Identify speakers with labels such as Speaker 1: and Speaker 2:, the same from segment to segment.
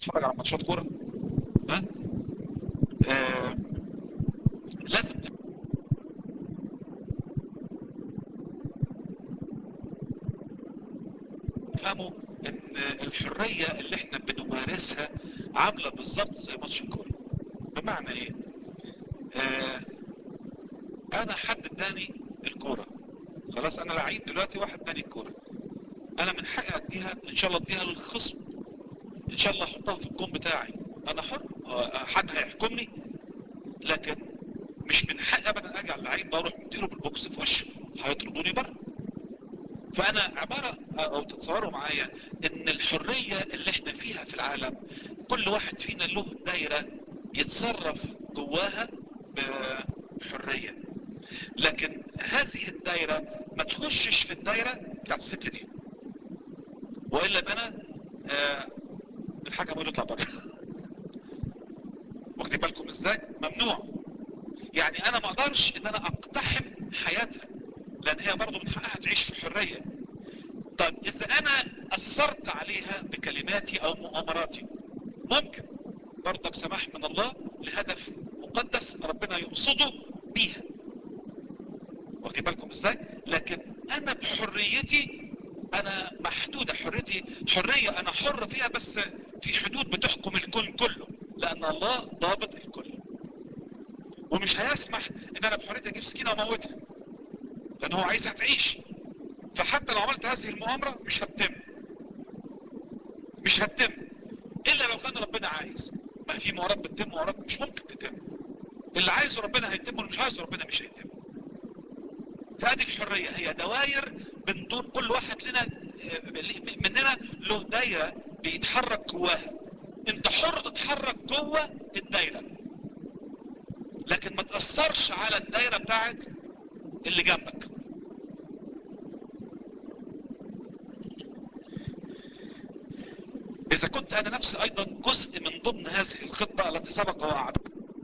Speaker 1: تتفرج على ماتشات كوره ها آه لازم تفهموا ان الحريه اللي احنا بنمارسها عامله بالظبط زي ماتش الكوره بمعنى ايه آه انا حد اداني الكوره خلاص انا لعيب دلوقتي واحد اداني الكوره انا من حقي اديها ان شاء الله اديها للخصم ان شاء الله احطها في الجون بتاعي انا حر حد هيحكمني لكن مش من حقي ابدا اجي على اللعيب ده اروح مديله بالبوكس في وشه هيطردوني بره فانا عبارة او تتصوروا معايا ان الحرية اللي احنا فيها في العالم كل واحد فينا له دايرة يتصرف جواها بحرية لكن هذه الدايرة ما تخشش في الدايرة بتاعت الست دي وإلا انا آه الحكم يقول يطلع بره واخدين بالكم ازاي ممنوع يعني انا ما اقدرش ان انا اقتحم حياتها لان هي برضه من حقها تعيش في حرية طيب اذا انا اثرت عليها بكلماتي او مؤامراتي ممكن برضه بسماح من الله لهدف مقدس ربنا يقصده بيها واخدين بالكم ازاي لكن انا بحريتي انا محدودة حريتي حرية انا حر فيها بس في حدود بتحكم الكون كله لان الله ضابط الكل ومش هيسمح ان انا بحريتي اجيب سكينة واموتها لان هو عايزها تعيش فحتى لو عملت هذه المؤامرة مش هتتم مش هتتم الا لو كان ربنا عايز ما في مؤامرات بتتم مؤامرات مش ممكن تتم اللي عايزه ربنا هيتم واللي مش عايزه ربنا مش هيتم فهذه الحرية هي دوائر بندور كل واحد لنا مننا له دايرة بيتحرك جواها انت حر تتحرك جوه الدايرة لكن ما تأثرش على الدايرة بتاعت اللي جنبك اذا كنت انا نفسي ايضا جزء من ضمن هذه الخطة التي سبق وعد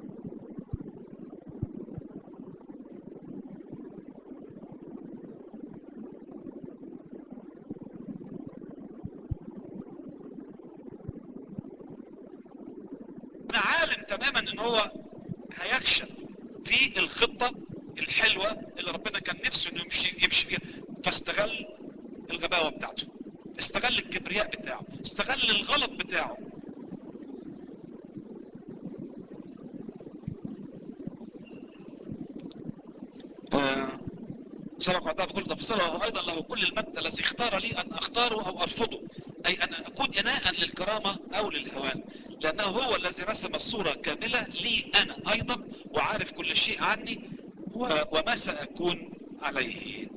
Speaker 1: انا عالم تماما ان هو هيفشل في الخطة الحلوة اللي ربنا كان نفسه انه يمشي, يمشي فيها فاستغل الغباوة بتاعته استغل الكبرياء بتاعه استغل الغلط بتاعه آه سبق وعدها بكل تفصيلها وأيضا له كل المجد الذي اختار لي أن أختاره أو أرفضه أي أن أكون إناء للكرامة أو للهوان لأنه هو الذي رسم الصورة كاملة لي أنا أيضا وعارف كل شيء عني وما سأكون عليه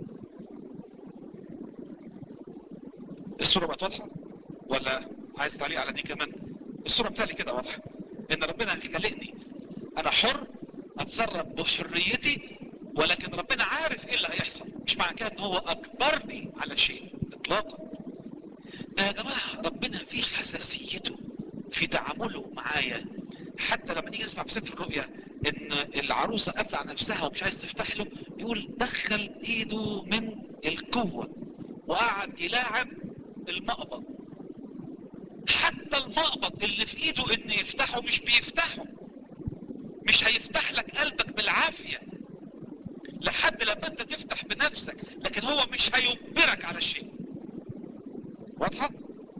Speaker 1: الصورة بقت واضحة ولا عايز تعليق على دي كمان الصورة بتاعي كده واضحة ان ربنا خلقني انا حر اتصرف بحريتي ولكن ربنا عارف ايه اللي هيحصل مش معنى كده ان هو اجبرني على شيء اطلاقا ده يا جماعة ربنا فيه حساسيته في تعامله معايا حتى لما نيجي نسمع في سفر الرؤيا ان العروسة قافله على نفسها ومش عايز تفتح له يقول دخل ايده من القوة وقعد يلاعب المقبض حتى المقبض اللي في ايده ان يفتحه مش بيفتحه مش هيفتح لك قلبك بالعافية لحد لما انت تفتح بنفسك لكن هو مش هيجبرك على شيء واضحة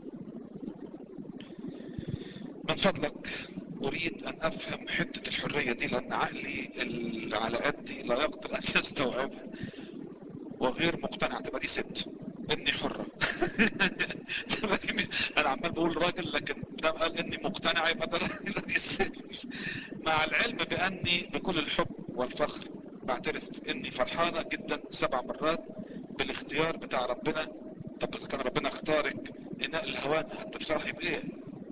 Speaker 1: من فضلك اريد ان افهم حتة الحرية دي لان عقلي اللي على قدي لا يقدر ان يستوعبها وغير مقتنع تبقى دي ست اني حرة انا عمال بقول راجل لكن ده قال اني مقتنع يبقى ده راجل دي ست مع العلم باني بكل الحب والفخر بعترف اني فرحانة جدا سبع مرات بالاختيار بتاع ربنا طب اذا كان ربنا اختارك اناء الهوان هتفرحي بايه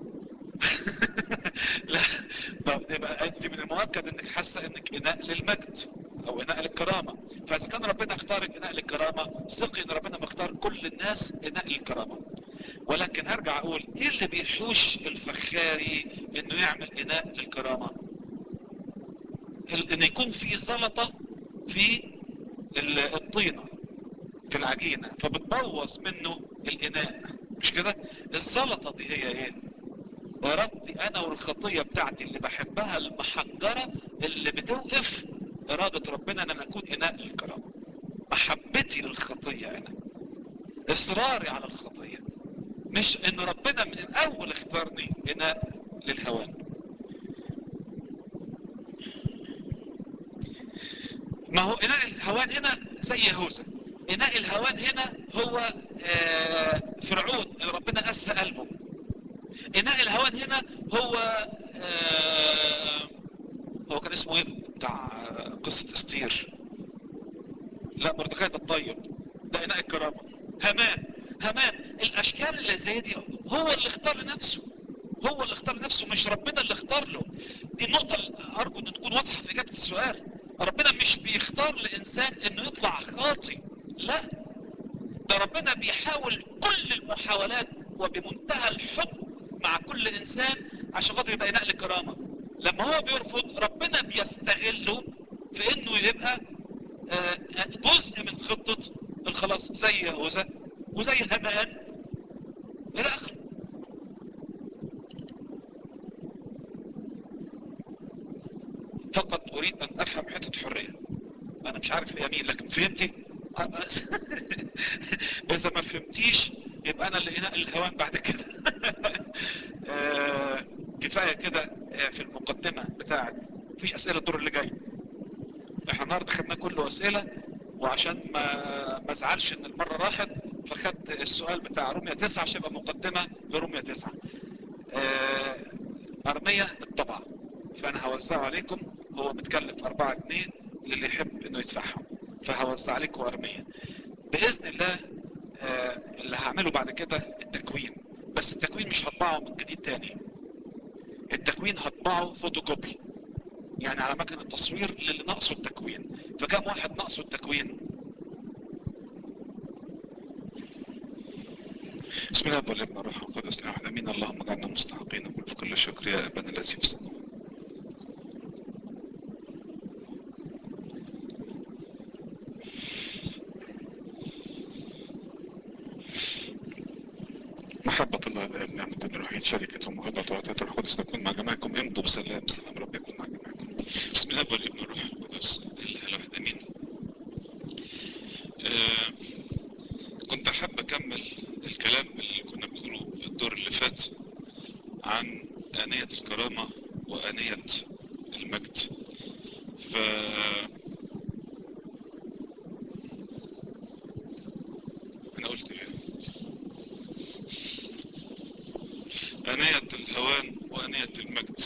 Speaker 1: لا طب يبقى انت من المؤكد انك حاسة انك اناء للمجد او اناء للكرامة فاذا كان ربنا اختارك اناء للكرامة ثقي ان ربنا مختار كل الناس اناء للكرامة ولكن هرجع اقول ايه اللي بيحوش الفخاري انه يعمل اناء للكرامة ان يكون في زلطة في الطينة في العجينة فبتبوظ منه الاناء مش كده الزلطة دي هي ايه ارادتي انا والخطية بتاعتي اللي بحبها المحجرة اللي بتوقف ارادة ربنا ان انا اكون اناء للكرامة محبتي للخطية انا اصراري على الخطية مش ان ربنا من الاول اختارني اناء للهوان ما هو اناء الهوان هنا زي يهوذا اناء الهوان هنا هو آه فرعون اللي ربنا قسى قلبه اناء الهوان هنا هو آه هو كان اسمه ايه بتاع قصة استير لا مردخاي ده الطيب ده اناء الكرامة همان همان الاشكال اللي زي دي هو اللي اختار لنفسه هو اللي اختار لنفسه مش ربنا اللي اختار له دي النقطة اللي ارجو ان تكون واضحة في اجابة السؤال ربنا مش بيختار لانسان انه يطلع خاطي لا ده ربنا بيحاول كل المحاولات وبمنتهى الحب مع كل انسان عشان خاطر يبقى نقل كرامة لما هو بيرفض ربنا بيستغله في انه يبقى جزء من خطة الخلاص زي يهوذا وزي همان الى اخره فقط اريد ان افهم حتة حرية انا مش عارف هي مين لكن فهمتي اذا ما فهمتيش يبقى انا اللي هنا الهوان بعد كده آه كفاية كده في المقدمة بتاعت مفيش اسئلة الدور اللي جاي احنا النهاردة خدنا كله اسئلة وعشان ما ما ازعلش ان المرة راحت فخدت السؤال بتاع رومية تسعة عشان يبقى مقدمة لرومية تسعة آه ارمية بالطبع فانا هوزعه عليكم هو متكلف اربعة جنيه للي يحب انه يدفعهم فهوزع عليكم ارمية باذن الله آه اللي هعمله بعد كده التكوين بس التكوين مش هطبعه من جديد تاني التكوين هطبعه فوتوكوبي يعني على مكنة التصوير للي ناقصه التكوين فكم واحد ناقصه التكوين بسم الله والابن الروح القدس احد امين اللهم اجعلنا مستحقين نقول في كل شكر يا ابانا الذي في السماء محبة الله الآب نعمة الوحيد شركة ومهبة وعطية الروح القدس تكون مع جماعكم امضوا بسلام سلام رب يكون مع جماعكم بسم الله والابن الروح القدس الاله الواحد امين آه كنت احب اكمل الكلام اللي كنا بنقوله في الدور اللي فات عن آنية الكرامة وآنية المجد ف انا قلت ايه آنية الهوان وآنية المجد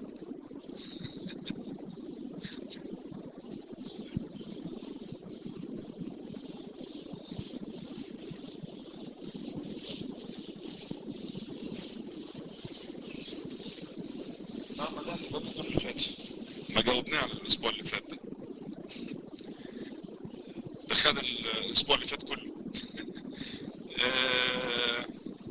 Speaker 1: ما ده اللي قلنا اللي فات ما جاوبناه على الاسبوع اللي فات ده ده خد الاسبوع اللي فات كله آه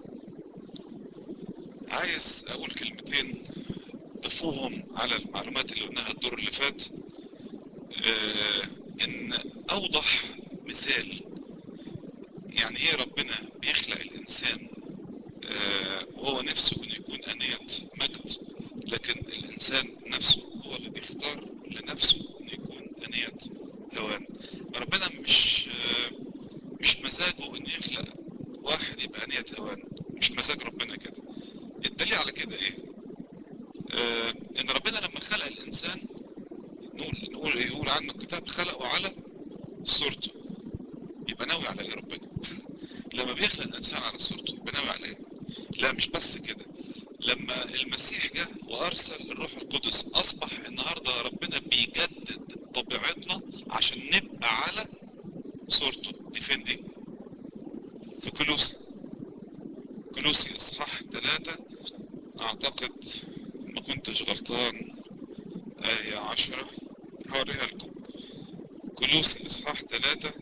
Speaker 1: عايز اقول كلمتين ضفوهم على المعلومات اللي قلناها الدور اللي فات آه ان اوضح مثال يعني ايه ربنا بيخلق الانسان آه وهو نفسه انه يكون انية مجد لكن الانسان نفسه هو اللي بيختار لنفسه انه يكون انية هوان ربنا مش آه مش مزاجه انه يخلق واحد يبقى انية هوان مش مزاج ربنا كده الدليل على كده ايه آه ان ربنا لما خلق الانسان نقول نقول يقول عنه الكتاب خلقه على صورته يبقى ناوي على ايه ربنا لما بيخلق الانسان على صورته يبقى ناوي على ايه لا مش بس كده لما المسيح جه وارسل الروح القدس اصبح النهاردة ربنا بيجدد طبيعتنا عشان نبقى على صورته دي فين دي في كلوسي كلوسي اصحاح ثلاثة اعتقد ما كنتش غلطان آية عشرة هوريها لكم كلوسي اصحاح ثلاثة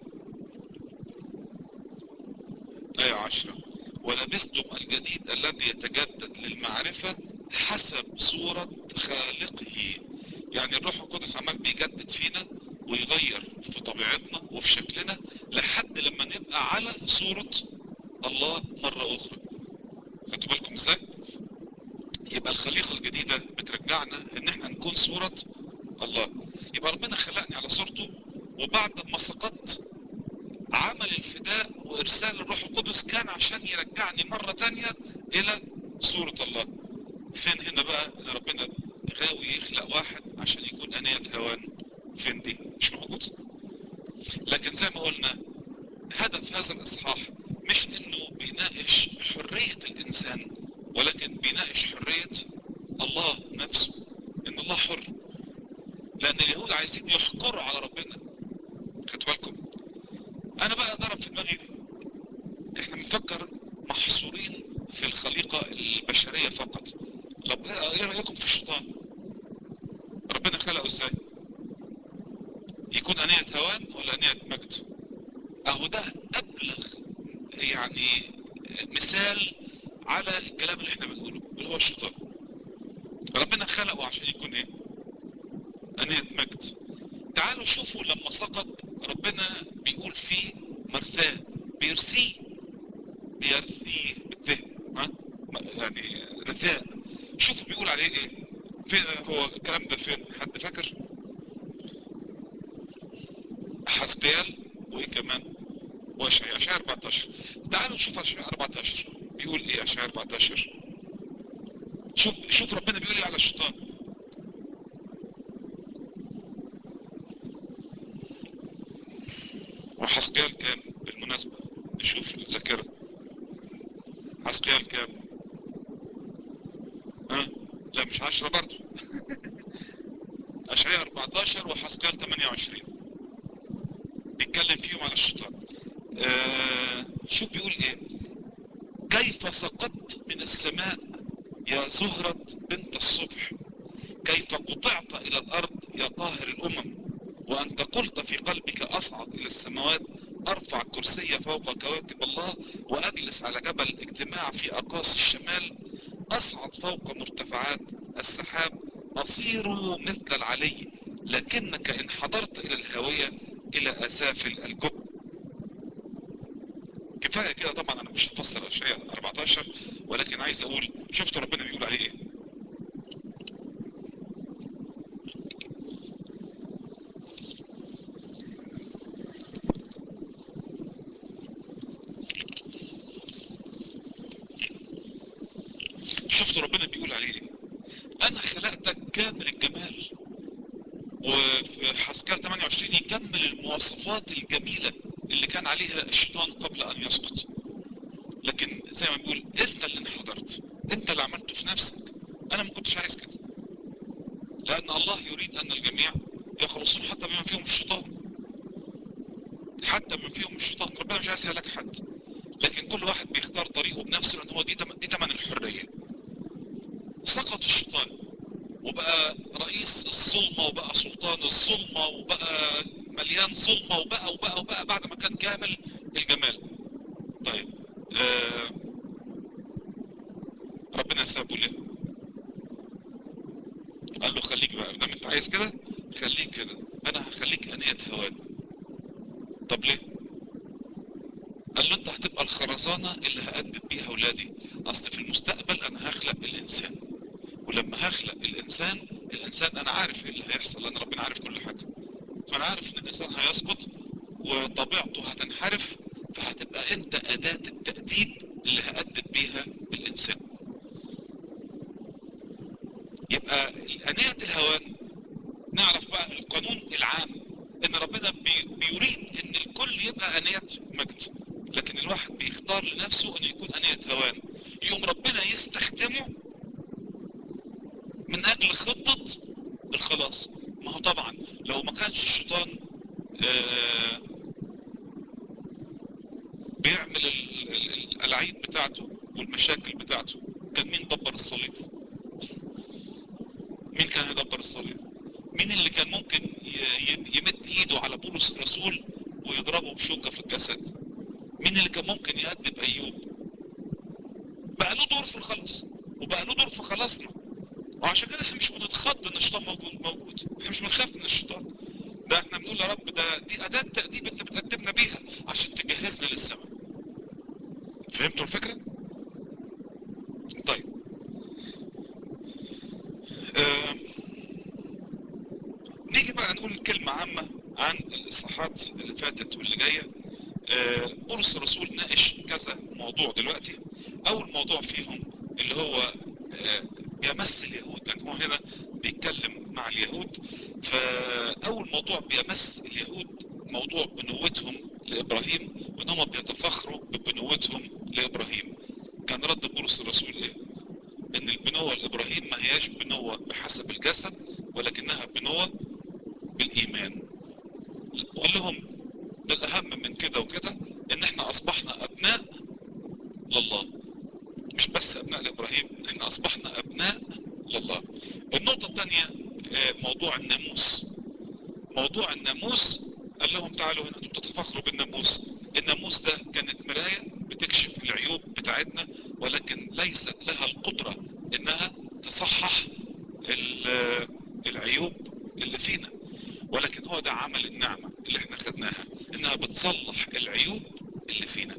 Speaker 1: آية عشرة ولبستم الجديد الذي يتجدد للمعرفة حسب صورة خالقه يعني الروح القدس عمال بيجدد فينا ويغير في طبيعتنا وفي شكلنا لحد لما نبقى على صورة الله مرة أخرى خدتوا بالكم ازاي يبقى الخليقة الجديدة بترجعنا ان احنا نكون صورة الله يبقى ربنا خلقني على صورته وبعد ما سقطت عمل الفداء وارسال الروح القدس كان عشان يرجعني مرة تانية الى صورة الله فين هنا بقى ان ربنا غاوي يخلق واحد عشان يكون انية هوان فين دي مش موجود لكن زي ما قلنا هدف هذا الاصحاح مش انه بيناقش حرية الانسان ولكن بيناقش حرية الله نفسه ان الله حر لان اليهود عايزين يحكروا على ربنا خدوا بالكم انا بقى ضرب في دماغي احنا بنفكر محصورين في الخليقة البشرية فقط طب ايه رأيكم في الشيطان ربنا خلقه ازاي يكون انية هوان ولا انية مجد اهو ده ابلغ يعني مثال على الكلام اللي احنا بنقوله اللي هو الشيطان ربنا خلقه عشان يكون ايه انية مجد تعالوا شوفوا لما سقط ربنا بيقول فيه مرثاه بيرسيه بيرثيه بالذهن ها يعني رثاء شوفوا بيقول عليه ايه فين هو الكلام ده فين حد فاكر حسبيال وايه كمان واشعياء اشعياء 14 تعالوا نشوف اشعياء 14 بيقول ايه اشعياء 14 شوف شوف ربنا بيقول ايه على الشيطان وحسقيال كام بالمناسبة نشوف الذاكرة حسقيال كام ها لا مش 10 برضه اشعياء 14 وحسقيال 28 بيتكلم فيهم على الشيطان آه شوف بيقول ايه كيف سقطت من السماء يا زهرة بنت الصبح كيف قطعت الى الارض يا قاهر الامم وانت قلت في قلبك اصعد الى السماوات ارفع كرسي فوق كواكب الله واجلس على جبل الاجتماع في اقاصي الشمال اصعد فوق مرتفعات السحاب اصير مثل العلي لكنك ان حضرت الى الهاوية الى اسافل الجب كفاية كده طبعا انا مش هفسر اشياء 14 ولكن عايز اقول شفت ربنا بيقول عليه ايه شفت ربنا بيقول عليه ايه انا خلقتك كامل الجمال وفي حسكال 28 يكمل المواصفات الجميلة اللي كان عليها الشيطان قبل ان يسقط لكن زي ما بيقول انت اللي انحدرت انت اللي عملته في نفسك انا ما كنتش عايز كده لان الله يريد ان الجميع يخلصون حتى بما فيهم الشيطان حتى بما فيهم الشيطان ربنا مش عايز يهلك حد لكن كل واحد بيختار طريقه بنفسه لان هو دي تم- دي تمن الحرية سقط الشيطان وبقى رئيس الظلمة وبقى سلطان الظلمة وبقى مليان ظلمة وبقى وبقى وبقى بعد ما كان كامل الجمال طيب آه ربنا سابه ليه قال له خليك بقى دام انت عايز كده خليك كده انا هخليك انية هوان طب ليه قال له انت هتبقى الخرزانة اللي هأدب بيها اولادي اصل في المستقبل انا هخلق الانسان ولما هخلق الانسان الانسان انا عارف ايه اللي هيحصل لان ربنا عارف كل حاجة فانا عارف ان الانسان هيسقط وطبيعته هتنحرف فهتبقى انت اداة التأديب اللي هأدب بيها الانسان يبقى انية الهوان نعرف بقى القانون العام ان ربنا بي بيريد ان الكل يبقى انية مجد لكن الواحد بيختار لنفسه انه يكون انية هوان يوم ربنا يستخدمه من اجل خطة الخلاص ما هو طبعا لو ما كانش الشيطان آه بيعمل ال- ال- ال- الالعاب بتاعته والمشاكل بتاعته كان مين دبر الصليب مين كان هيدبر الصليب مين اللي كان ممكن ي- ي- يمد ايده على بولس الرسول ويضربه بشوكة في الجسد مين اللي كان ممكن يأدب ايوب بقى له دور في الخلاص وبقى له دور في خلاصنا وعشان كده احنا مش بنتخض ان الشيطان موجود موجود احنا مش بنخاف من الشيطان ده احنا بنقول يا رب ده دي اداة تأديب انت بتقدمنا بيها عشان تجهزنا للسماء فهمتوا الفكرة؟ طيب عامة عن الاصحاحات اللي فاتت واللي جاية آه، بولس الرسول ناقش كذا موضوع دلوقتي اول موضوع فيهم اللي هو آه، بيمس اليهود يعني هو هنا بيتكلم مع اليهود فاول موضوع بيمس اليهود موضوع بنوتهم لابراهيم وان هم بيتفخروا ببنوتهم لابراهيم كان رد بولس الرسول ايه ان البنوة لابراهيم ما هياش بنوة بحسب الجسد ولكنها بنوة بالايمان وقال لهم ده الاهم من كده وكده ان احنا اصبحنا ابناء لله مش بس ابناء لابراهيم احنا اصبحنا ابناء لله النقطة الثانية آه، موضوع الناموس موضوع الناموس قال لهم تعالوا هنا انتوا بتتفخروا بالناموس الناموس ده كانت مراية بتكشف العيوب بتاعتنا ولكن ليست لها القدرة انها تصحح ال- العيوب اللي فينا ولكن هو ده عمل النعمة اللي احنا خدناها انها بتصلح العيوب اللي فينا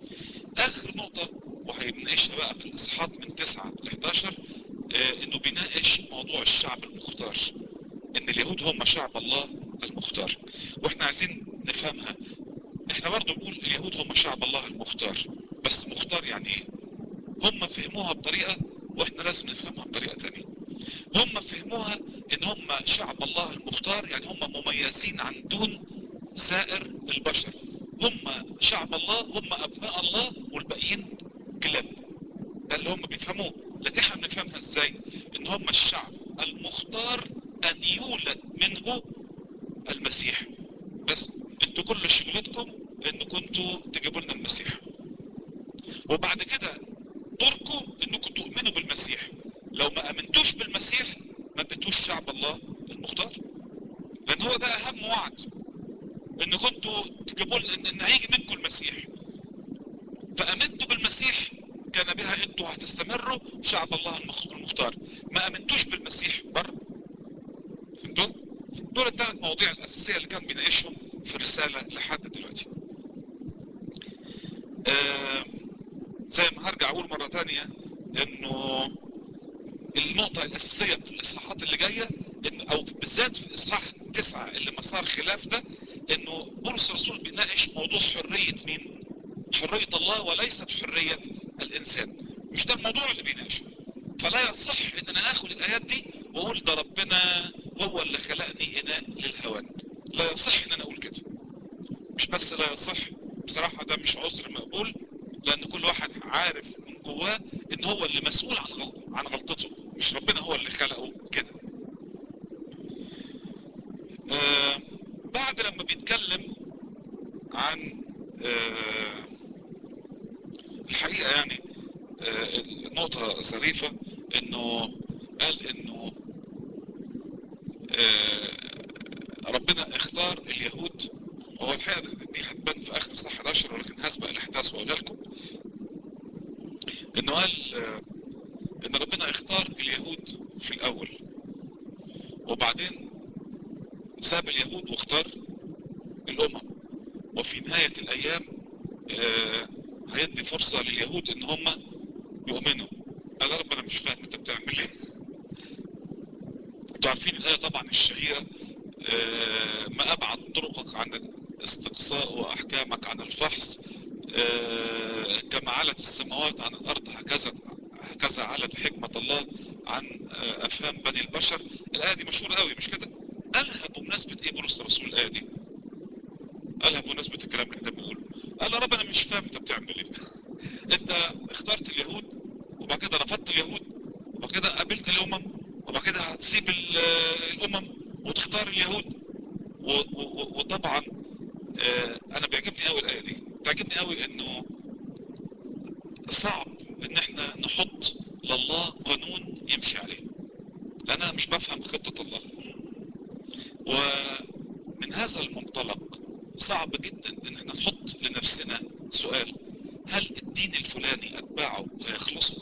Speaker 1: اخر نقطة وهيناقشها بقى في الاصحاحات من 9 ل 11 آه انه بيناقش موضوع الشعب المختار ان اليهود هم شعب الله المختار واحنا عايزين نفهمها احنا برضو بنقول اليهود هم شعب الله المختار بس مختار يعني ايه هم فهموها بطريقة واحنا لازم نفهمها بطريقة تانية هم فهموها ان هم شعب الله المختار يعني هم مميزين عن دون سائر البشر هم شعب الله هم ابناء الله والباقيين كلاب ده اللي هم بيفهموه لكن احنا بنفهمها ازاي ان هم الشعب المختار ان يولد منه المسيح بس انتوا كل شغلتكم ان كنتوا تجيبوا لنا المسيح وبعد كده دوركم انكم تؤمنوا بالمسيح لو ما امنتوش بالمسيح ما بقيتوش شعب الله المختار لان هو ده اهم وعد ان كنتوا تجيبوا لنا ان, إن هيجي منكم المسيح فامنتوا بالمسيح كان بها انتوا هتستمروا شعب الله المخ- المختار ما امنتوش بالمسيح بره فهمتوا دول الثلاث مواضيع الاساسيه اللي كان بيناقشهم في الرساله لحد دلوقتي آه زي ما هرجع اقول مرة تانية انه النقطة الاساسية في الاصحاحات اللي جاية إن او بالذات في اصحاح تسعة اللي مسار خلاف ده انه بولس الرسول بيناقش موضوع حرية مين حرية الله وليست حرية الانسان مش ده الموضوع اللي بيناقشه فلا يصح ان انا اخد الايات دي واقول ده ربنا هو اللي خلقني اناء للهوان لا يصح ان انا اقول كده مش بس لا يصح بصراحة ده مش عذر مقبول لان كل واحد عارف من جواه ان هو اللي مسؤول عن غلطه عن غلطته مش ربنا هو اللي خلقه كده آه بعد لما بيتكلم عن آه الحقيقة يعني آه النقطة ظريفة انه قال انه آه ربنا اختار اليهود هو الحقيقة دي هتبان في اخر صح 11 ولكن هسبق الاحداث واقولها لكم انه قال آه ان ربنا اختار اليهود في الاول وبعدين ساب اليهود واختار الامم وفي نهاية الايام آه هيدي فرصة لليهود ان هم يؤمنوا قال يا رب انا مش فاهم انت بتعمل ايه انتوا عارفين الايه طبعا الشهيرة آه ما ابعد طرقك عن الاستقصاء واحكامك عن الفحص آه كما علت السماوات عن الارض هكذا هكذا علت حكمة الله عن آه افهام بني البشر الايه دي مشهورة قوي مش كده قالها بمناسبة ايه بولس الرسول الايه دي قالها بمناسبة الكلام اللي احنا بنقوله قال يا رب انا مش فاهم انت بتعمل ايه انت اخترت اليهود وبعد كده رفضت اليهود وبعد كده قابلت الامم وبعد كده هتسيب الامم وتختار اليهود و و وطبعا اه انا بيعجبني قوي الايه دي بتعجبني قوي انه صعب ان احنا نحط لله قانون يمشي عليه لان انا مش بفهم خطة الله ومن هذا المنطلق صعب جدا ان احنا نحط لنفسنا سؤال هل الدين الفلاني اتباعه هيخلصوا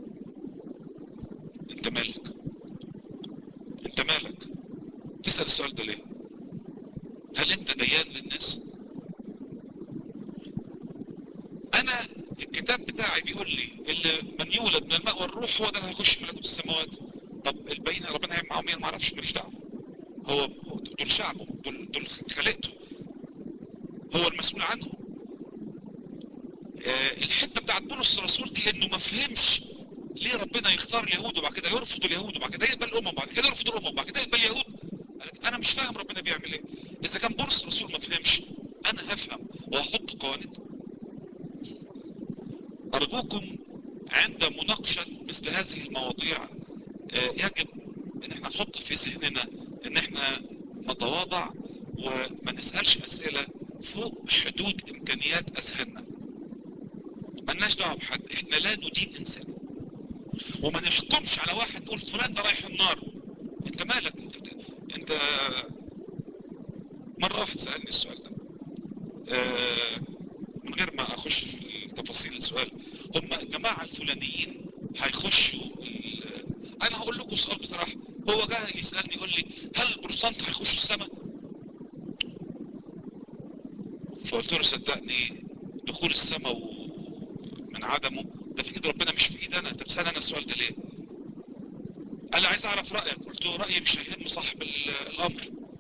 Speaker 1: انت مالك انت مالك تسأل السؤال ده ليه هل انت ديان للناس انا الكتاب بتاعي بيقول لي اللي من يولد من الماء والروح هو ده اللي هيخش ملكوت السماوات طب الباقيين ربنا هيعمل معاهم ايه ما اعرفش ماليش دعوه هو دول شعبه دول, دول خلقته هو المسؤول عنهم آه الحته بتاعت بولس الرسول دي انه ما فهمش ليه ربنا يختار اليهود وبعد كده يرفض اليهود وبعد كده يقبل الامم وبعد كده يرفض الامم وبعد كده يقبل اليهود انا مش فاهم ربنا بيعمل ايه اذا كان بولس الرسول ما فهمش انا هفهم وهحط قوانين ارجوكم عند مناقشة مثل هذه المواضيع آه يجب ان احنا نحط في ذهننا ان احنا نتواضع وما نسألش اسئلة فوق حدود امكانيات اذهاننا ملناش دعوه بحد احنا لا ندين انسان وما نحكمش على واحد نقول فلان ده رايح النار انت مالك انت, انت مرة واحد سألني السؤال ده اه من غير ما اخش في تفاصيل السؤال هم الجماعة الفلانيين هيخشوا انا هقول لكم سؤال بصراحة هو جاي يسألني يقول لي هل البروتستانت هيخشوا السماء فقلت له صدقني دخول السماء من عدمه ده في ايد ربنا مش في ايد انا انت بتسال انا السؤال ده ليه قال لي عايز اعرف رايك قلت له رايي مش هيهم صاحب الامر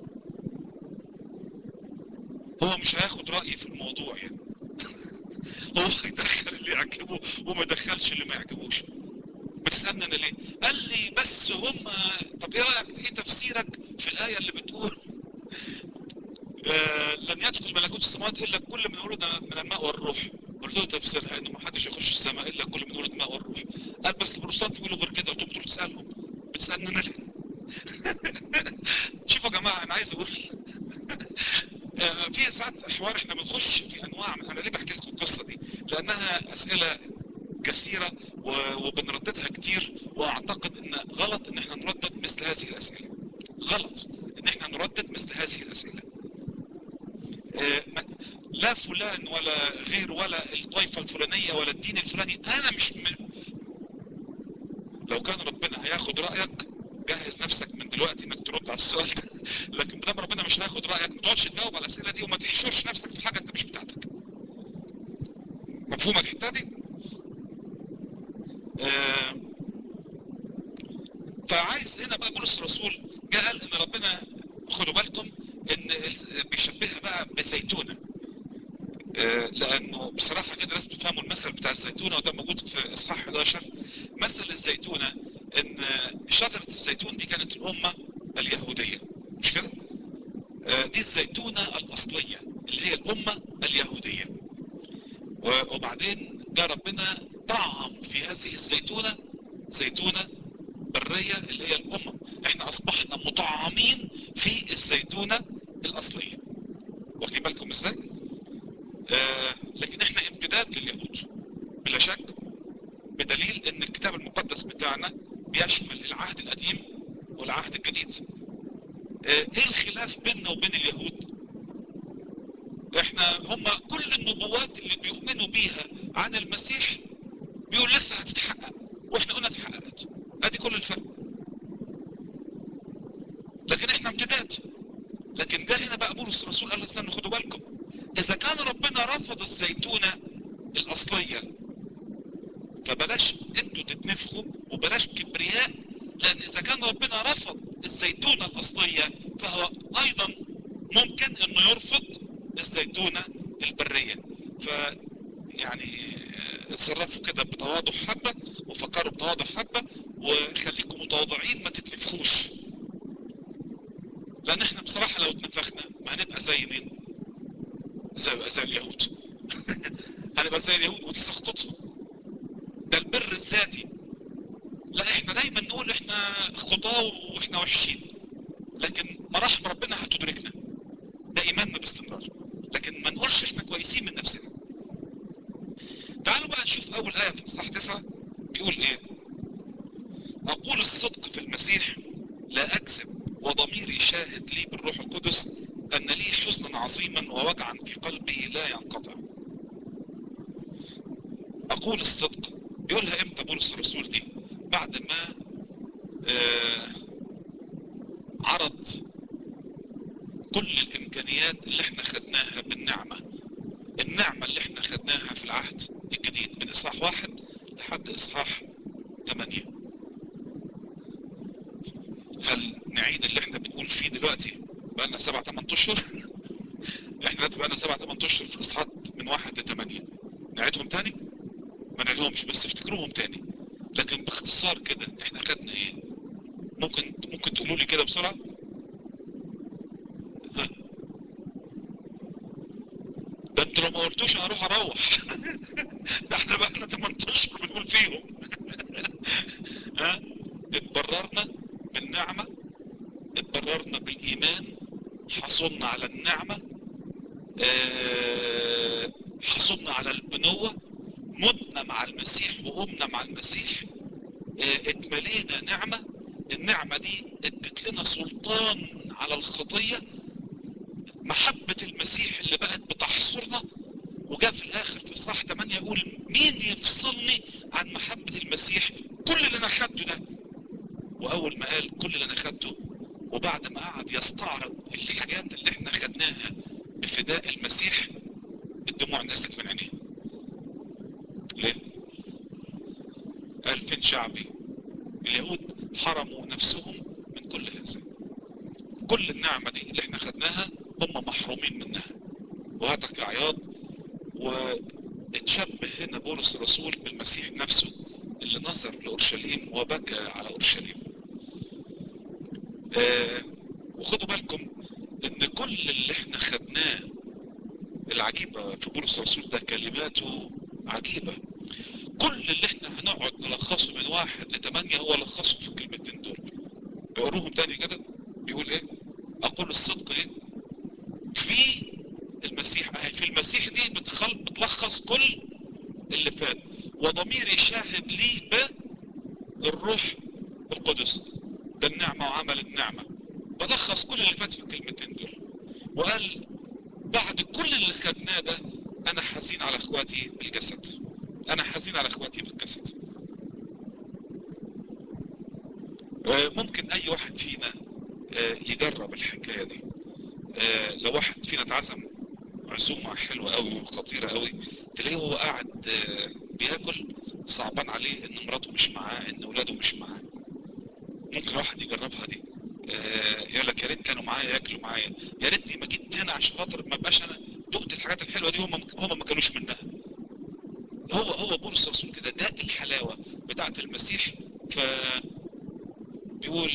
Speaker 1: هو مش هياخد رايي في الموضوع يعني هو هيدخل اللي يعجبه وما يدخلش اللي ما يعجبوش بتسالني انا ليه قال لي بس هم طب ايه رايك ايه تفسيرك في الايه اللي بتقول آه لن يدخل ملكوت السماوات الا كل من ولد من الماء والروح قلت له تفسيرها ان ما حدش يخش السماء الا كل من ولد الماء والروح قال بس البروتستانت بيقولوا غير كده قلت له بتروح تسالهم بتسالني انا ليه شوفوا يا جماعه انا عايز اقول آه في ساعات حوار احنا بنخش في انواع من انا ليه بحكي لكم القصه دي لانها اسئله كثيرة وبنرددها كتير واعتقد ان غلط ان احنا نردد مثل هذه الاسئلة غلط ان احنا نردد مثل هذه الاسئلة لا فلان ولا غير ولا الطائفة الفلانية ولا الدين الفلاني انا مش م... لو كان ربنا هياخد رأيك جهز نفسك من دلوقتي انك ترد على السؤال ده لكن بدام ربنا مش هياخد رأيك ما تقعدش تجاوب على الاسئلة دي وما تحشرش نفسك في حاجة انت مش بتاعتك مفهوم الحتة دي؟ آه فعايز هنا بقى بولس الرسول جاء قال ان ربنا خدوا بالكم ان بيشبهها بقى بزيتونة آه لانه بصراحة كده لازم تفهموا المثل بتاع الزيتونة وده موجود في اصحاح 11 مثل الزيتونة ان شجرة الزيتون دي كانت الامة اليهودية مش كده آه دي الزيتونة الاصلية اللي هي الامة اليهودية وبعدين جاء ربنا طعم في هذه الزيتونة زيتونة برية اللي هي الأمم احنا أصبحنا مطعمين في الزيتونة الأصلية واخدين بالكم ازاي؟ آه لكن احنا امتداد لليهود بلا شك بدليل ان الكتاب المقدس بتاعنا بيشمل العهد القديم والعهد الجديد آه ايه الخلاف بيننا وبين اليهود احنا هم كل النبوات اللي بيؤمنوا بيها عن المسيح بيقول لسه هتتحقق واحنا قلنا اتحققت ادي كل الفرق لكن احنا امتداد لكن جاء هنا بقى بولس الرسول قال لنا خدوا بالكم اذا كان ربنا رفض الزيتونة الاصلية فبلاش انتوا تتنفخوا وبلاش كبرياء لان اذا كان ربنا رفض الزيتونة الاصلية فهو ايضا ممكن انه يرفض الزيتونة البرية ف يعني اتصرفوا كده بتواضع حبة وفكروا بتواضع حبة وخليكم متواضعين ما تتنفخوش لان احنا بصراحة لو اتنفخنا ما هنبقى زي مين زي, زي اليهود هنبقى زي اليهود ودي سخطتهم ده البر الذاتي لا احنا دايما نقول احنا خطاه واحنا وحشين لكن مراحم ربنا هتدركنا ده ايماننا باستمرار لكن ما نقولش احنا كويسين من نفسنا تعالوا بقى نشوف اول آية في اصحاح تسعة بيقول ايه اقول الصدق في المسيح لا اكذب وضميري شاهد لي بالروح القدس ان لي حزنا عظيما ووجعا في قلبي لا ينقطع اقول الصدق بيقولها امتى بولس الرسول دي بعد ما آه عرض كل الامكانيات اللي احنا خدناها بالنعمة النعمة اللي احنا خدناها في العهد الجديد من اصحاح واحد لحد اصحاح ثمانية هل نعيد اللي احنا بنقول فيه دلوقتي بقالنا سبع ثمان اشهر احنا دلوقتي بقالنا سبع ثمان اشهر في الاصحاحات من واحد لثمانية نعيدهم تاني ما نعيدهمش بس افتكروهم تاني لكن باختصار كده احنا خدنا ايه ممكن ممكن تقولوا لي كده بسرعة ها ده انتوا لو ما قلتوش انا اروح اروح ده احنا بقالنا 8 اشهر بنقول فيهم ها اتبررنا بالنعمة اتبررنا بالايمان حصلنا على النعمة اه حصلنا على البنوة متنا مع المسيح وقمنا مع المسيح اه اتملينا نعمة النعمة دي ادت لنا سلطان على الخطية محبة المسيح اللي بقت بتحصرنا وجاء في الاخر في اصحاح 8 يقول مين يفصلني عن محبة المسيح كل اللي انا خدته ده واول ما قال كل اللي انا خدته وبعد ما قعد يستعرض الحاجات اللي احنا خدناها بفداء المسيح الدموع نزلت من عينيه ليه قال فين شعبي اليهود حرموا نفسهم من كل هذا كل النعمة دي اللي احنا خدناها هم محرومين منها وهاتك عياض واتشبه هنا بولس الرسول بالمسيح نفسه اللي نظر لأورشليم وبكى على أورشليم آه وخدوا بالكم ان كل اللي احنا خدناه العجيبة في بولس الرسول ده كلماته عجيبة كل اللي احنا هنقعد نلخصه من واحد لثمانية هو لخصه في الكلمتين دول اقروهم تاني كده بيقول ايه اقول الصدق ايه في المسيح اهي في المسيح دي بتخل بتلخص كل اللي فات وضميري شاهد لي بالروح القدس ده النعمة وعمل النعمة بلخص كل اللي فات في الكلمتين دول وقال بعد كل اللي خدناه ده انا حزين على اخواتي بالجسد انا حزين على اخواتي بالجسد ممكن اي واحد فينا يجرب الحكاية دي لو واحد فينا اتعزم عزومة حلوة قوي وخطيرة قوي تلاقيه هو قاعد بياكل صعبان عليه ان مراته مش معاه ان اولاده مش معاه ممكن واحد يجربها دي يقول لك يا ريت كانوا معايا ياكلوا معايا يا ريتني ما جيت هنا عشان خاطر ما بقاش انا دقت الحاجات الحلوه دي هم هم ما كانوش منها هو هو بولس الرسول كده ده الحلاوه بتاعه المسيح ف بيقول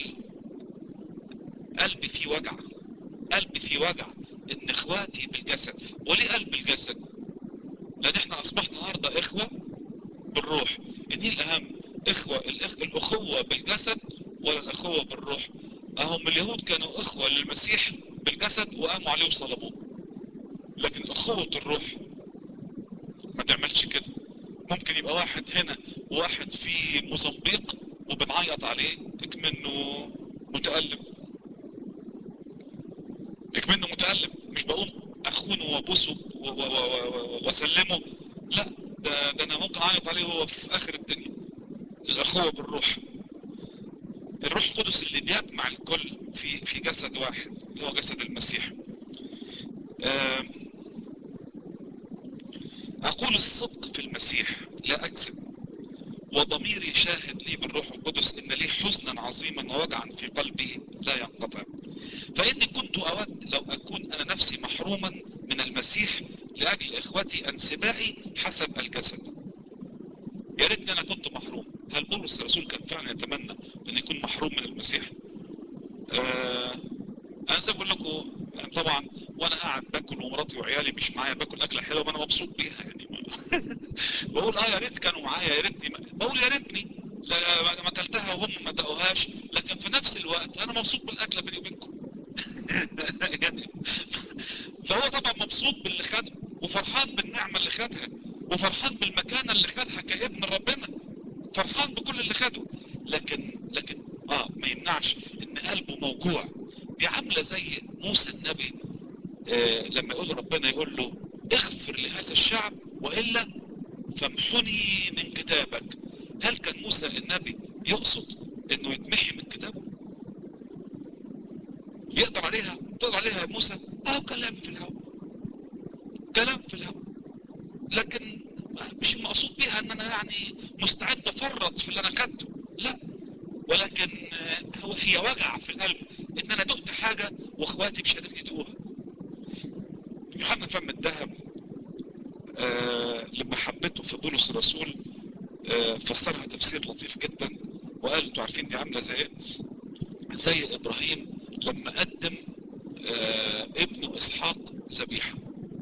Speaker 1: قلبي فيه وجع قلبي فيه وجع ان اخواتي بالجسد وليه قلب الجسد لان احنا اصبحنا النهارده اخوه بالروح ان هي الاهم اخوه الأخ... الاخوه بالجسد ولا الاخوه بالروح اهم اليهود كانوا اخوه للمسيح بالجسد وقاموا عليه وصلبوه لكن اخوه الروح ما تعملش كده ممكن يبقى واحد هنا وواحد في موزمبيق وبنعيط عليه اكمنه متألم اكمنه متألم مش بقوم اخونه وابوسه واسلمه لا ده, ده انا ممكن اعيط عليه وهو في اخر الدنيا الاخوة بالروح الروح القدس اللي بيجمع الكل في في جسد واحد اللي هو جسد المسيح اقول الصدق في المسيح لا اكذب وضميري شاهد لي بالروح القدس ان لي حزنا عظيما ووجعا في قلبي لا ينقطع فاني كنت اود لو اكون انا نفسي محروما من المسيح لاجل اخوتي انسبائي حسب الجسد يا ريتني انا كنت محروم هل بولس الرسول كان فعلا يتمنى ان يكون محروم من المسيح آه انا زي بقول لكم يعني طبعا وانا قاعد باكل ومراتي وعيالي مش معايا باكل اكله حلوه وانا مبسوط بيها يعني بقول اه يا ريت كانوا معايا يا ريتني بقول يا ريتني ما اكلتها وهم ما دقوهاش لكن في نفس الوقت انا مبسوط بالاكله بيني وبينكم يعني فهو طبعا مبسوط باللي خده وفرحان بالنعمه اللي خدها وفرحان بالمكانه اللي خدها كابن ربنا فرحان بكل اللي خده لكن لكن اه ما يمنعش ان قلبه موجوع دي عامله زي موسى النبي آه لما يقول ربنا يقول له اغفر لهذا الشعب والا فامحني من كتابك هل كان موسى النبي يقصد انه يتمحي من كتابه يقدر عليها تقدر عليها يا موسى اه كلام في الهواء كلام في الهواء لكن مش المقصود بيها ان انا يعني مستعد افرط في اللي انا خدته لا ولكن هو هي وجع في القلب ان انا دقت حاجة واخواتي مش قادرين يدوقوها يوحنا فم الذهب آه لما حبته في بولس الرسول آه فسرها تفسير لطيف جدا وقال انتوا عارفين دي عاملة زي ايه زي ابراهيم لما قدم آه ابنه اسحاق ذبيحة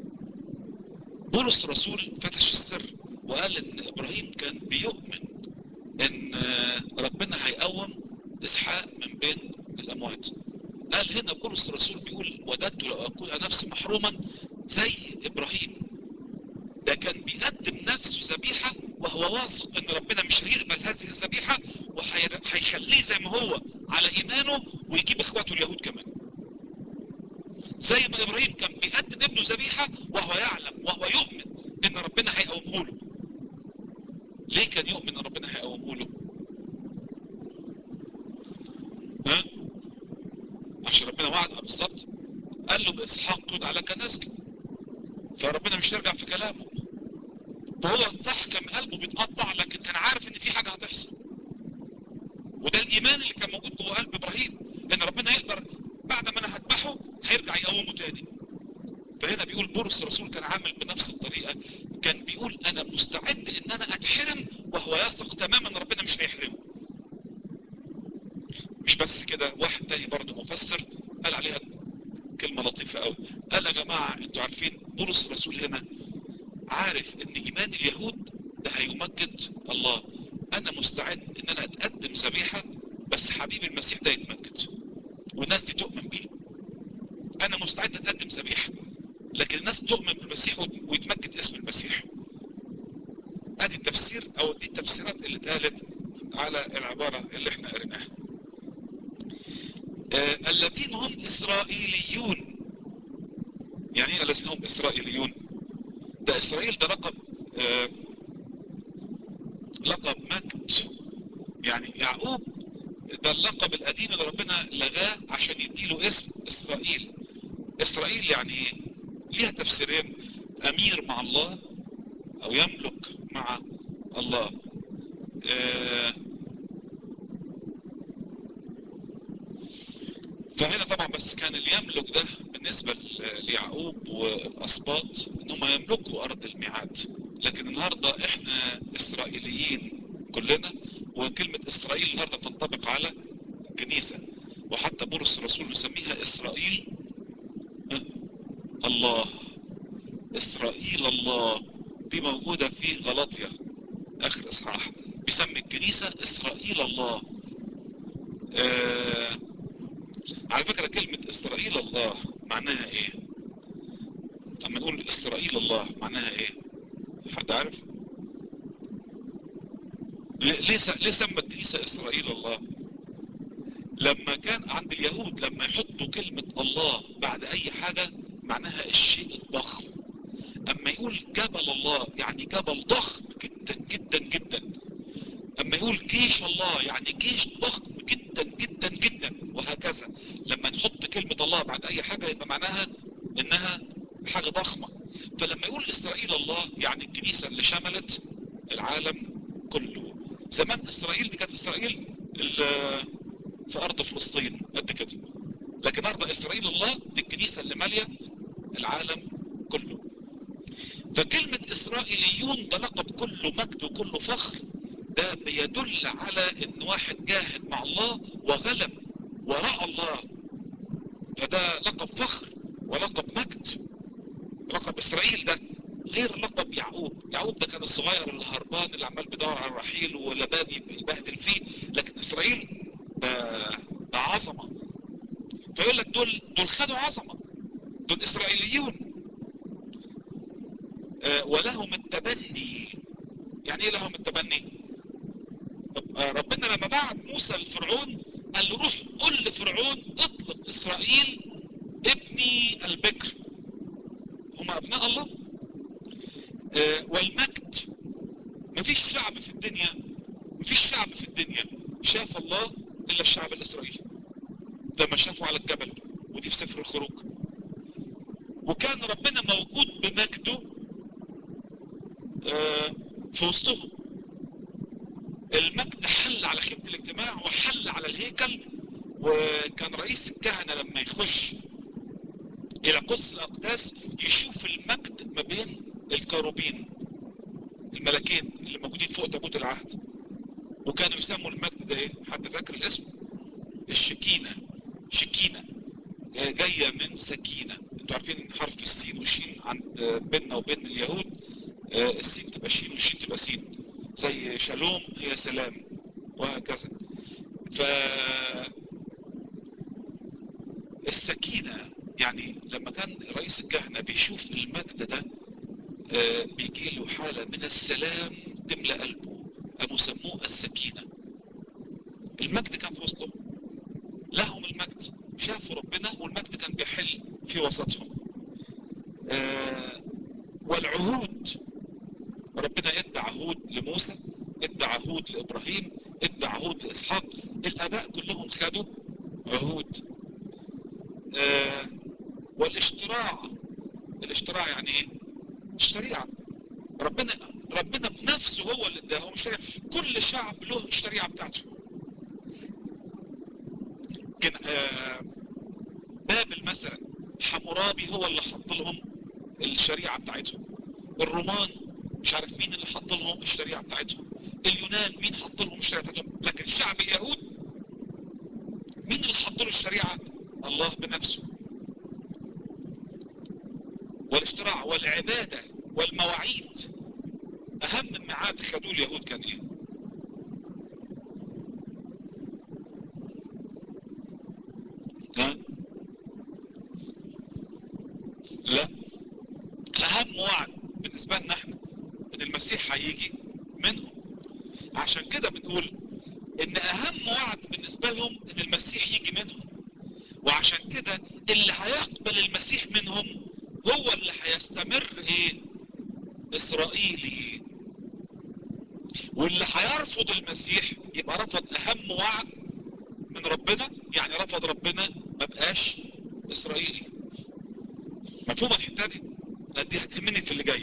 Speaker 1: بولس الرسول فتش السر وقال ان ابراهيم كان بيؤمن ان ربنا هيقوم اسحاق من بين الاموات قال هنا بولس الرسول بيقول وددت لو اكون نفسي محروما زي ابراهيم ده كان بيقدم نفسه ذبيحة وهو واثق ان ربنا مش هيقبل هذه الذبيحة وهيخليه زي ما هو على ايمانه ويجيب اخواته اليهود كمان زي ما ابراهيم كان بيقدم ابنه ذبيحة وهو يعلم وهو يؤمن ان ربنا هيقومه له ليه كان يؤمن ان ربنا هيقومه له ها عشان ربنا وعد بالظبط قال له باسحاق قد على نسل فربنا مش هيرجع في كلامه فهو صح كان قلبه بيتقطع لكن كان عارف ان في حاجة هتحصل وده الايمان اللي كان موجود جوه قلب ابراهيم ان ربنا يقدر بعد ما انا هذبحه هيرجع يقومه تاني فهنا بيقول بولس الرسول كان عامل بنفس الطريقة كان بيقول انا مستعد ان انا اتحرم وهو يثق تماما ان ربنا مش هيحرمه مش بس كده واحد تاني برضه مفسر قال عليها كلمة لطيفة قوي قال يا جماعة انتوا عارفين بولس الرسول هنا عارف ان ايمان اليهود ده هيمجد الله انا مستعد ان انا اتقدم ذبيحة بس حبيب المسيح ده يتمجد والناس دي تؤمن بيه انا مستعد اتقدم ذبيحة لكن الناس تؤمن بالمسيح ويتمجد اسم المسيح ادي التفسير او دي التفسيرات اللي اتقالت على العبارة اللي احنا قريناها آه الذين هم اسرائيليون يعني ايه الذين هم اسرائيليون ده اسرائيل ده لقب آه لقب مجد يعني يعقوب ده اللقب القديم اللي ربنا لغاه عشان يديله اسم اسرائيل اسرائيل يعني ليها تفسيرين امير مع الله او يملك مع الله آه فهنا طبعا بس كان اللي يملك ده بالنسبة ليعقوب والاسباط ان هم يملكوا ارض الميعاد لكن النهاردة احنا اسرائيليين كلنا وكلمة اسرائيل النهاردة تنطبق على كنيسة وحتى بولس الرسول مسميها اسرائيل الله اسرائيل الله دي موجودة في غلطية اخر اصحاح بيسمي الكنيسة اسرائيل الله آه على فكرة كلمة اسرائيل الله معناها ايه اما نقول اسرائيل الله معناها ايه حد عارف ليه ليه سمى الكنيسة اسرائيل الله لما كان عند اليهود لما يحطوا كلمة الله بعد اي حاجة معناها الشيء الضخم اما يقول جبل الله يعني جبل ضخم جدا جدا جدا اما يقول جيش الله يعني جيش ضخم جدا جدا جدا وهكذا لما نحط كلمة الله بعد اي حاجة يبقى معناها انها حاجة ضخمة فلما يقول اسرائيل الله يعني الكنيسة اللي شملت العالم كله زمان اسرائيل دي كانت اسرائيل في ارض فلسطين قد كده لكن ارض اسرائيل الله دي الكنيسة اللي مالية العالم كله فكلمة اسرائيليون ده لقب كله مجد وكله فخر ده بيدل على ان واحد جاهد مع الله وغلب وراء الله فده لقب فخر ولقب مجد لقب اسرائيل ده غير لقب يعقوب يعقوب ده كان الصغير الهربان اللي عمال بيدور على الرحيل ولبان يبهدل فيه لكن اسرائيل ده, ده عظمة فيقول لك دول دول خدوا عظمة دول اسرائيليون آه ولهم التبني يعني ايه لهم التبني آه ربنا لما بعت موسى لفرعون قال له روح قل لفرعون اطلق اسرائيل ابني البكر هم ابناء الله آه والمجد مفيش شعب في الدنيا مفيش شعب في الدنيا شاف الله الا الشعب الاسرائيلي لما شافوا على الجبل ودي في سفر الخروج وكان ربنا موجود بمجده آه في وسطهم المجد حل على خيمة الاجتماع وحل على الهيكل وكان رئيس الكهنة لما يخش الى قدس الاقداس يشوف المجد ما بين الكروبين الملكين اللي موجودين فوق تابوت العهد وكانوا يسموا المجد ده ايه حد فاكر الاسم الشكينة شكينة جاية من سكينة انتوا عارفين حرف السين والشين عند بيننا وبين اليهود السين تبقى شين والشين تبقى سين زي شالوم هي سلام وهكذا ف السكينة يعني لما كان رئيس الكهنة بيشوف المجد ده بيجي له حالة من السلام تملى قلبه قاموا سموه السكينة المجد كان في وسطهم لهم المجد شافوا ربنا والمجد كان بيحل في وسطهم آه والعهود ربنا ادى عهود لموسى ادى عهود لابراهيم ادى عهود لاسحاق الاباء كلهم خدوا عهود آه والاشتراع الاشتراع يعني ايه الشريعة ربنا ربنا بنفسه هو اللي اداهم الشريعة كل شعب له الشريعة بتاعته كان آه بابل مثلا حمورابي هو اللي حط لهم الشريعة بتاعتهم الرومان مش عارف مين اللي حط لهم الشريعة بتاعتهم اليونان مين حط لهم الشريعة بتاعتهم لكن شعب اليهود مين اللي حط له الشريعة الله بنفسه والاشتراع والعبادة والمواعيد اهم ميعاد خدوه اليهود كان ايه ها لا اهم وعد بالنسبة لنا احنا ان المسيح هيجي منهم عشان كده بنقول ان اهم وعد بالنسبة لهم ان المسيح يجي منهم وعشان كده اللي هيقبل المسيح منهم هو اللي هيستمر ايه اسرائيلي واللي هيرفض المسيح يبقى رفض اهم وعد من ربنا يعني رفض ربنا ما بقاش اسرائيلي مفهوم الحته دي لان دي هتهمني في اللي جاي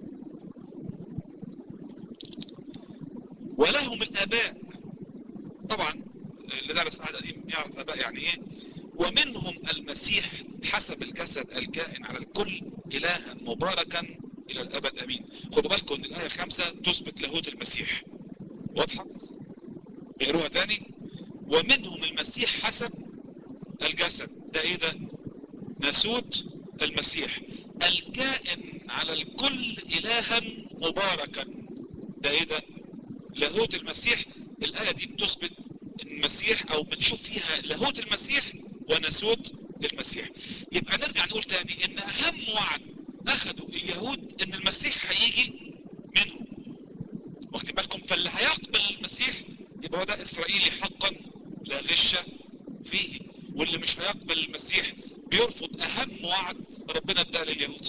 Speaker 1: ولهم الاباء طبعا اللي درس عهد قديم يعرف اباء يعني ايه ومنهم المسيح حسب الجسد الكائن على الكل الها مباركا الى الابد امين خدوا بالكم ان الايه خمسة تثبت لاهوت المسيح واضحة اقروها تاني ومنهم المسيح حسب الجسد ده ايه ده ناسوت المسيح الكائن على الكل الها مباركا ده ايه ده لاهوت المسيح الايه دي بتثبت المسيح او بنشوف فيها لاهوت المسيح وناسوت المسيح يبقى نرجع نقول تاني ان اهم وعد اخذوا اليهود ان المسيح هيجي منهم واخدين بالكم فاللي هيقبل المسيح يبقى هو ده اسرائيلي حقا لا غش فيه واللي مش هيقبل المسيح بيرفض اهم وعد ربنا اداه لليهود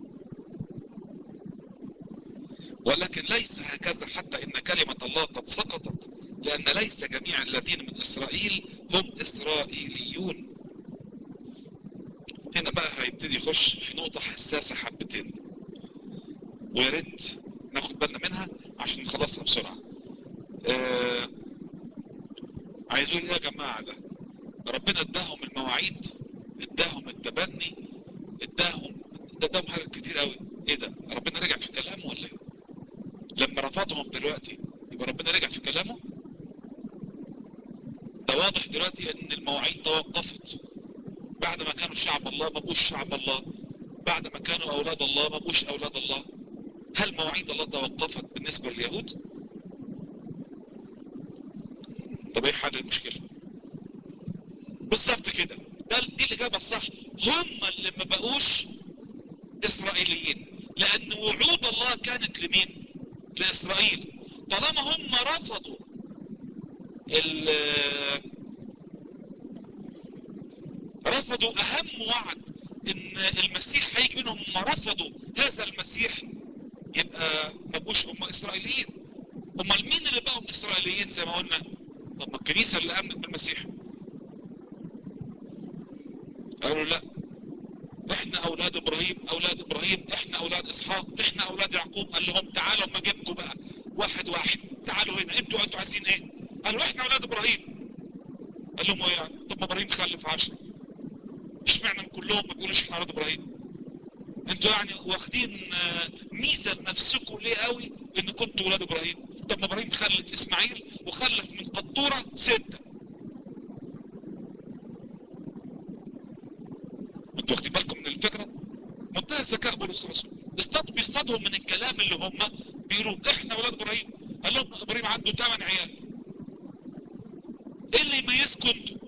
Speaker 1: ولكن ليس هكذا حتى ان كلمة الله قد سقطت لان ليس جميع الذين من اسرائيل هم اسرائيليون هنا بقى هيبتدي يخش في نقطة حساسة حبتين ويا ريت ناخد بالنا منها عشان نخلصها بسرعة آه عايز اقول ايه يا جماعة ده ربنا اداهم المواعيد اداهم التبني اداهم اداهم حاجات كتير قوي ايه ده ربنا رجع في كلامه ولا ايه لما رفضهم دلوقتي يبقى ربنا رجع في كلامه ده واضح دلوقتي ان المواعيد توقفت بعد ما كانوا شعب الله ما بقوش شعب الله بعد ما كانوا اولاد الله ما بقوش اولاد الله هل مواعيد الله توقفت بالنسبة لليهود طب ايه حل المشكلة بالظبط كده ده دي الاجابة الصح هم اللي ما بقوش اسرائيليين لان وعود الله كانت لمين لاسرائيل طالما هم رفضوا رفضوا اهم وعد ان المسيح هيجي منهم هم رفضوا هذا المسيح يبقى ما بقوش هم اسرائيليين امال مين اللي بقوا اسرائيليين زي ما قلنا طب ما الكنيسة اللي امنت بالمسيح قالوا لا احنا اولاد ابراهيم اولاد ابراهيم احنا اولاد اسحاق احنا اولاد يعقوب قال لهم تعالوا ما جبكم بقى واحد واحد تعالوا هنا انتوا انتوا عايزين ايه قالوا احنا اولاد ابراهيم قال لهم ايه يعني طب ما ابراهيم خلف عشرة اشمعنى كلهم ما بيقولوش احنا اولاد ابراهيم انتوا يعني واخدين ميزة لنفسكم ليه قوي ان كنتوا ولاد ابراهيم طب ما ابراهيم خلف اسماعيل وخلف من قطورة ستة انتوا واخدين بالكم من الفكرة منتهى الذكاء بولس الرسول اصطادوا بيصطادهم من الكلام اللي هم بيقولوا احنا ولاد ابراهيم قال لهم ابراهيم عنده 8 عيال ايه اللي يميزكم انتوا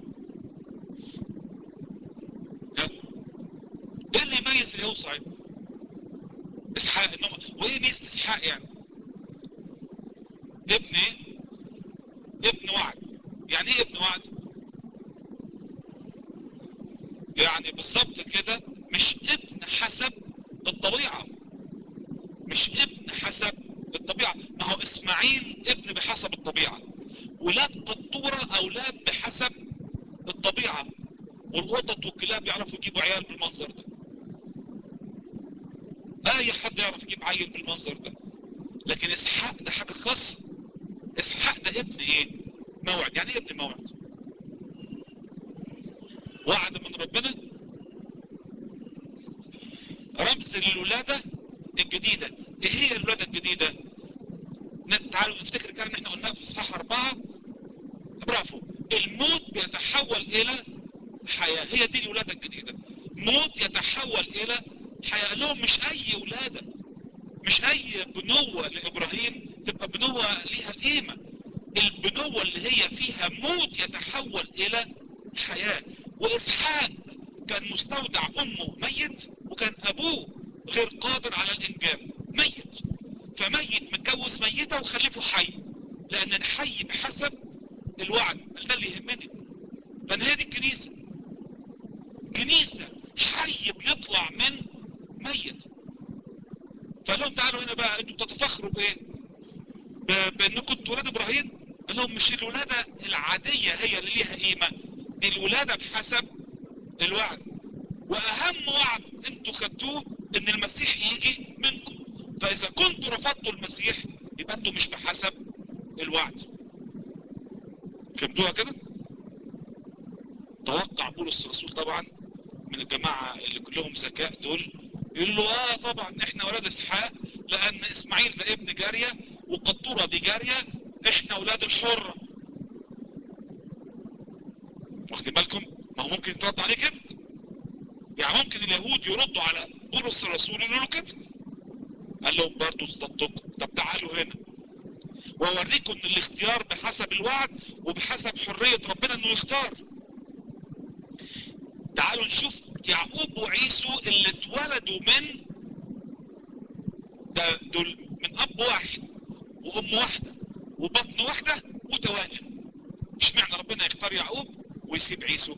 Speaker 1: ايه اللي يميز اليهود صحيح اسحاق انهم وايه ميزة اسحاق يعني ابن ايه ابن وعد يعني ايه ابن وعد يعني بالظبط كده مش ابن حسب الطبيعة مش ابن حسب الطبيعة ما هو اسماعيل ابن بحسب الطبيعة ولاد قطورة اولاد بحسب الطبيعة والقطط والكلاب يعرفوا يجيبوا عيال بالمنظر ده اي حد يعرف يجيب عيل بالمنظر ده لكن اسحاق ده حاجة خاصة اسحاق ده ابن ايه موعد يعني ايه ابن موعد وعد من ربنا رمز للولادة الجديدة ايه هي الولادة الجديدة تعالوا نفتكر كان احنا قلناها في اصحاح اربعة برافو الموت بيتحول الى حياة هي دي الولادة الجديدة موت يتحول الى حياة لهم مش اي ولادة مش اي بنوة لابراهيم تبقى بنوة ليها القيمة البنوة اللي هي فيها موت يتحول الى حياة واسحاق كان مستودع امه ميت وكان ابوه غير قادر على الانجاب ميت فميت متجوز ميتة وخلفه حي لان الحي بحسب الوعد ده اللي يهمني لان هي دي الكنيسة كنيسة حي بيطلع من ميت فقال لهم تعالوا هنا بقى انتوا بتتفخروا بايه بانكم انتوا ولاد ابراهيم قال لهم مش الولادة العادية هي اللي ليها قيمة دي الولادة بحسب الوعد واهم وعد انتوا خدتوه ان المسيح يجي منكم فاذا كنتوا رفضتوا المسيح يبقى انتوا مش بحسب الوعد فهمتوها كده توقع بولس الرسول طبعا من الجماعة اللي كلهم ذكاء دول يقول له اه طبعا احنا ولاد اسحاق لان اسماعيل ده ابن جارية وقطورة دي جارية احنا ولاد الحرة واخدين بالكم ما هو ممكن يترد عليه كده يعني ممكن اليهود يردوا على بولس الرسول يقولوا له كده قال لهم برضه اصدقتكم طب تعالوا هنا واوريكم ان الاختيار بحسب الوعد وبحسب حرية ربنا انه يختار تعالوا نشوف يعقوب وعيسو اللي اتولدوا من ده دول من اب واحد وام واحدة وبطن واحدة وتوالي مش معنى ربنا يختار يعقوب ويسيب عيسو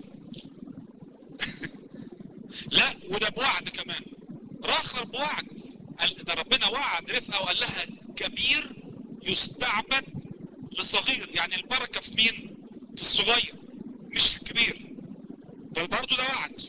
Speaker 1: لا وده بوعد كمان راخر بوعد قال ده ربنا وعد رفقه وقال لها كبير يستعبد لصغير يعني البركة في مين في الصغير مش الكبير فبرضه ده وعد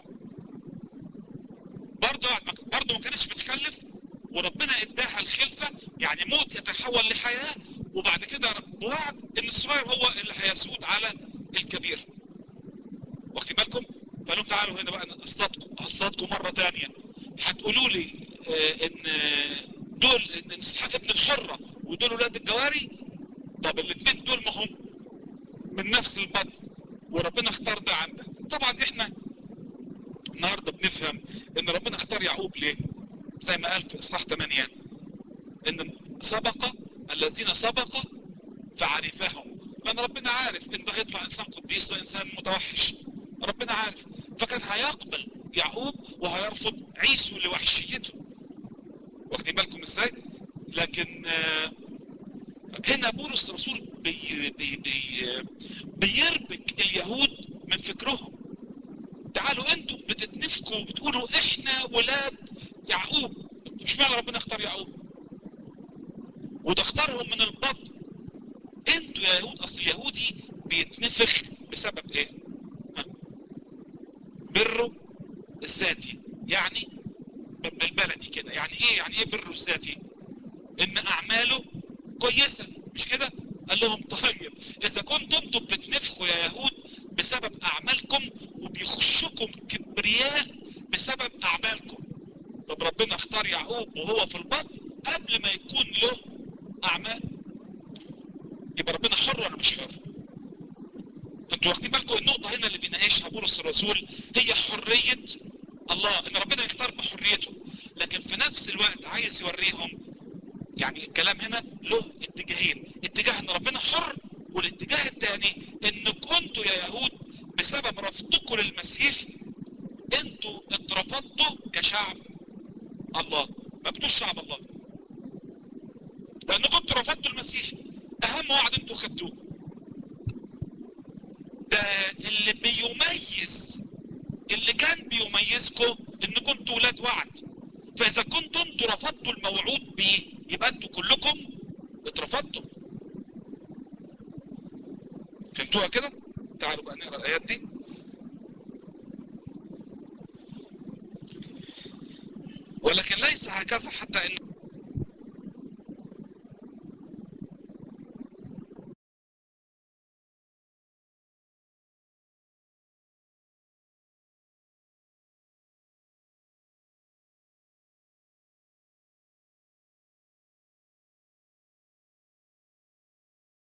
Speaker 1: برضه وعد برضه ما كانتش بتخلف وربنا اداها الخلفة يعني موت يتحول لحياة وبعد كده بوعد ان الصغير هو اللي هيسود على الكبير واخدين بالكم فقالوا تعالوا هنا بقى اصطادكم اصطادكم مرة تانية هتقولوا لي اه ان دول ان اسحاق ابن الحرة ودول ولاد الجواري طب الاثنين دول ما هم من نفس البطن وربنا اختار ده عندك طبعا احنا النهاردة بنفهم ان ربنا اختار يعقوب ليه زي ما قال في اصحاح 8 ان سبق الذين سبق فعرفهم لان ربنا عارف ان ده هيطلع انسان قديس وانسان متوحش ربنا عارف فكان هيقبل يعقوب وهيرفض عيسو لوحشيته واخدين بالكم ازاي لكن هنا بولس الرسول بي بي بي بيربك اليهود من فكرهم تعالوا انتوا بتتنفقوا وبتقولوا احنا ولاد يعقوب مش معنى ربنا اختار يعقوب وده اختارهم من البطن انتوا يا يهود اصل اليهودي بيتنفخ بسبب ايه ها؟ بره الذاتي يعني بالبلدي كده يعني ايه يعني ايه بره الذاتي ان اعماله كويسة مش كده قال لهم طيب اذا كنتم انتم بتتنفخوا يا يهود بسبب اعمالكم وبيخشكم كبرياء بسبب اعمالكم طب ربنا اختار يعقوب وهو في البطن قبل ما يكون له اعمال يبقى ربنا حر ولا مش حر انتوا واخدين بالكم النقطة هنا اللي بيناقشها بولس الرسول هي حرية الله ان ربنا يختار بحريته لكن في نفس الوقت عايز يوريهم يعني الكلام هنا له اتجاهين اتجاه ان ربنا حر والاتجاه الثاني انكم انتوا يا يهود بسبب رفضكم للمسيح انتوا اترفضتوا كشعب الله ما بتوش شعب الله لانكم انتوا رفضتوا المسيح اهم وعد انتوا خدتوه ده اللي بيميز اللي كان بيميزكم انكم انتوا ولاد وعد فاذا كنتوا انتوا رفضتوا الموعود بيه يبقى انتوا كلكم اترفضتوا فهمتوها كده تعالوا بقى نقرا الايات دي ولكن ليس هكذا حتى ان